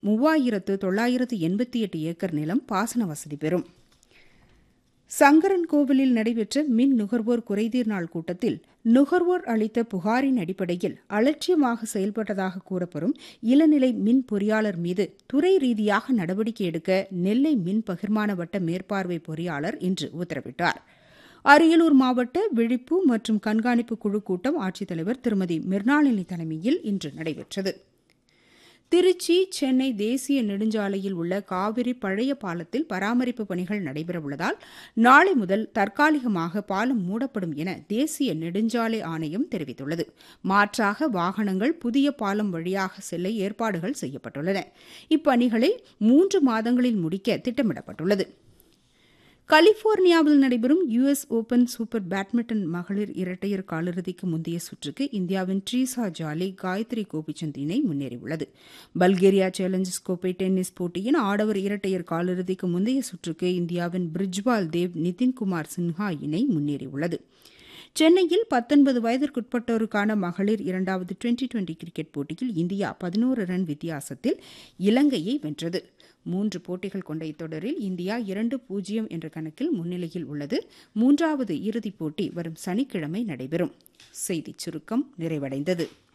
மூவாயிரத்து தொள்ளாயிரத்து எண்பத்தி எட்டு ஏக்கர் நிலம் பாசன வசதி பெறும் சங்கரன் கோவிலில் நடைபெற்ற மின் நுகர்வோர் குறைதீர் நாள் கூட்டத்தில் நுகர்வோர் அளித்த புகாரின் அடிப்படையில் அலட்சியமாக செயல்பட்டதாக கூறப்படும் இளநிலை மின் பொறியாளர் மீது துறை ரீதியாக நடவடிக்கை எடுக்க நெல்லை மின் பகிர்மான வட்ட மேற்பார்வை பொறியாளர் இன்று உத்தரவிட்டார் அரியலூர் மாவட்ட விழிப்பு மற்றும் கண்காணிப்பு குழு கூட்டம் ஆட்சித்தலைவர் திருமதி மிர்னாளினி தலைமையில் இன்று நடைபெற்றது திருச்சி சென்னை தேசிய நெடுஞ்சாலையில் உள்ள காவிரி பழைய பாலத்தில் பராமரிப்பு பணிகள் நடைபெறவுள்ளதால் நாளை முதல் தற்காலிகமாக பாலம் மூடப்படும் என தேசிய நெடுஞ்சாலை ஆணையம் தெரிவித்துள்ளது மாற்றாக வாகனங்கள் புதிய பாலம் வழியாக செல்ல ஏற்பாடுகள் செய்யப்பட்டுள்ளன இப்பணிகளை மூன்று மாதங்களில் முடிக்க திட்டமிடப்பட்டுள்ளது கலிபோர்னியாவில் நடைபெறும் யுஎஸ் ஓபன் சூப்பர் பேட்மிண்டன் மகளிர் இரட்டையர் காலிறுதிக்கு முந்தைய சுற்றுக்கு இந்தியாவின் ட்ரீசா ஜாலி காயத்ரி கோபிச்சந்த் இணை முன்னேறியுள்ளது பல்கேரியா சேலஞ்சர்ஸ் கோப்பை டென்னிஸ் போட்டியின் ஆடவர் இரட்டையர் காலிறுதிக்கு முந்தைய சுற்றுக்கு இந்தியாவின் பிரிஜ்பால் தேவ் நிதின்குமார் சின்ஹா இணை முன்னேறியுள்ளது சென்னையில் பத்தொன்பது வயதிற்குட்பட்டோருக்கான மகளிர் இரண்டாவது டுவெண்டி டுவெண்டி கிரிக்கெட் போட்டியில் இந்தியா பதினோரு ரன் வித்தியாசத்தில் இலங்கையை வென்றது மூன்று போட்டிகள் கொண்ட இத்தொடரில் இந்தியா இரண்டு பூஜ்ஜியம் என்ற கணக்கில் முன்னிலையில் உள்ளது மூன்றாவது இறுதிப் போட்டி வரும் சனிக்கிழமை நடைபெறும் செய்திச் சுருக்கம் நிறைவடைந்தது